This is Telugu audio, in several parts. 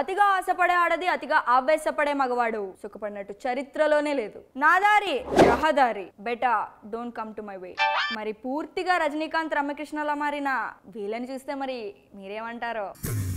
అతిగా ఆశపడే ఆడది అతిగా ఆవేశపడే మగవాడు సుఖపడినట్టు చరిత్రలోనే లేదు నా దారి రహదారి బెటా don't come to my way మరి పూర్తిగా రజనీకాంత్ రమ్యకృష్ణలా మారిన వీళ్ళని చూస్తే మరి మీరేమంటారో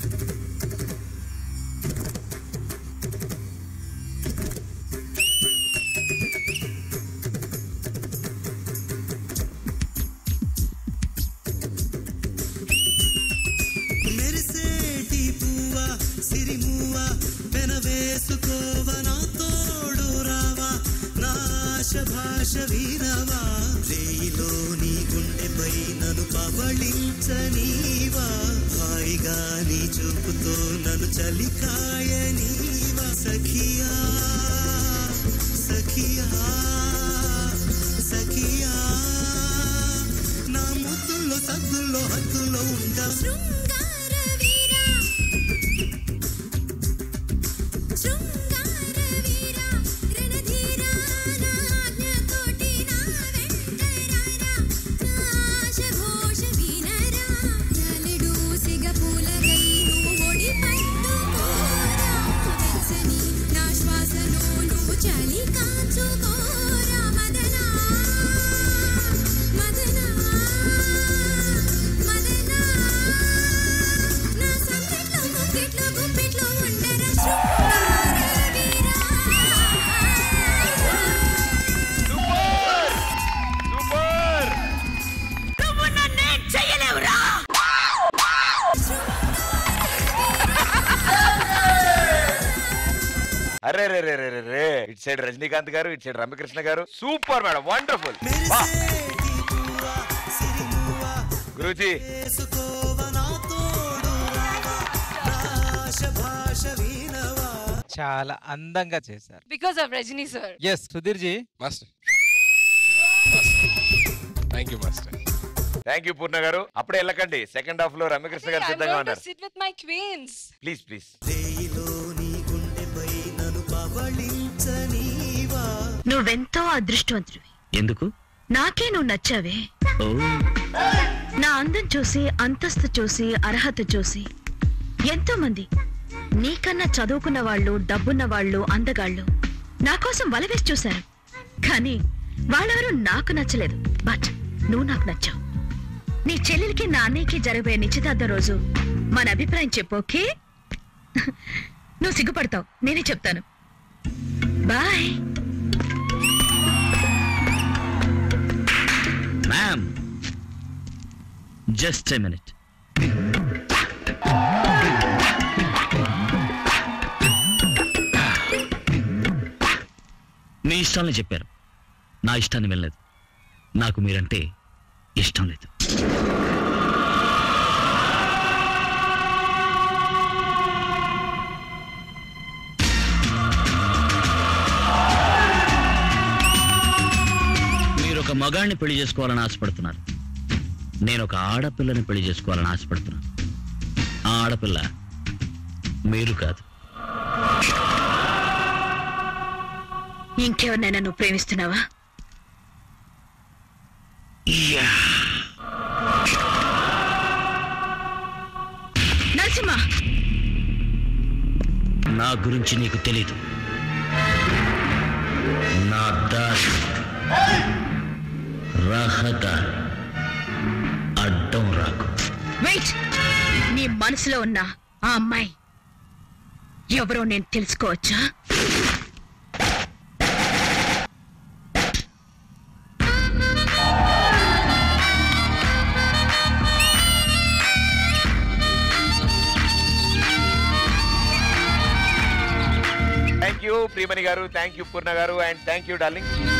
మెరిసేటి పువ్వా సిరిమువ్వా వెనవేసుకోవ నా తోడు రావా నా ఆశ భాష వీరవా రేయిలో నీ గుండెపై నన్ను పవళించనీవా హాయిగా నీ చూపుతో నన్ను చలికాయనీవా సఖియా సఖియా సఖియా నా ముద్దుల్లో సద్దుల్లో హద్దుల్లో ఉండా శృంగార వీరా శృంగార వీరా రణధీరా నా ఆజ్ఞతోటి నా వెంటరారా నా ఆశ ఘోష వినరా జాలెడు సిగ పూలకై నువ్వు ఒడి పట్టుకోరా వెచ్చని నా శ్వాసలో నువ్వు చలి కాచుకోరా మదనా మదనా మదనా నా సంకెట్లో ముక్కెట్లో గుప్పెట్లో ఉండరా శృంగార వీరా సూపర్ నువ్వు నన్నేం చెయ్యలేవురా అరే రే రే రే రే రే ఇటు సైడ్ రజనీకాంత్ గారు ఇటు సైడ్ రమ్యకృష్ణ గారు సూపర్ మేడం వండర్ఫుల్ మెరిసేటి పువ్వా సిరిమువ్వా గురూజీ వేసుకోవ నా తోడు రావా నా ఆశ భాష వీణవా చాలా అందంగా చేశారు because of Rajini sir S Sudheer ji master thank you master thank you Poorna గారు అప్పుడే వెళ్ళకండి సెకండ్ హాఫ్ లో రమ్యకృష్ణ గారు సిద్ధంగా ఉన్నారు sit with my queens please please రేయిలో నీ గుండెపై నన్ను పవళించనీవా నువ్వెంతో అదృష్టవంతుడివి ఎందుకు నాకే నువ్వు నచ్చావే ఓ నా అందం చూసి అంతస్తు చూసి అర్హత చూసి ఎంతో మంది నీకన్నా చదువుకున్న వాళ్ళు డబ్బున్న వాళ్ళు అందగాళ్ళు నా కోసం వలవేసి చూశారు కానీ వాళ్ళెవరూ నాకు నచ్చలేదు బట్ నువ్వు నాకు నచ్చావు నీ చెల్లెలికి నా అన్నయ్యకి జరగబోయే నిశ్చితార్థం రోజు మన అభిప్రాయం చెప్పు ఓకే నువ్వు సిగ్గుపడతావు నేనే చెప్తాను boy ma'am just a minute మీ ఇష్టాలని చెప్పారు నా ఇష్టాన్ని వెళ్ళలేదు నాకు మీరంటే ఇష్టం లేదు మీరు ఒక మగాడిని పెళ్లి చేసుకోవాలని ఆశపడుతున్నారు నేను ఒక ఆడపిల్లని పెళ్లి చేసుకోవాలని ఆశపడుతున్నాను ఆ ఆడపిల్ల మీరు కాదు ఇంకెవరినైనా నువ్వు ప్రేమిస్తున్నావా నరసింహ నా గురించి నీకు తెలీదు నా దారి రహదారి అడ్డం రాకు వెయిట్ నీ మనసులో ఉన్న ఆ అమ్మాయి ఎవరో నేను తెలుసుకోవచ్చా థ్యాంక్ యూ ప్రియమణి గారు థ్యాంక్ యూ పూర్ణ గారు అండ్ థ్యాంక్ యూ డార్లింగ్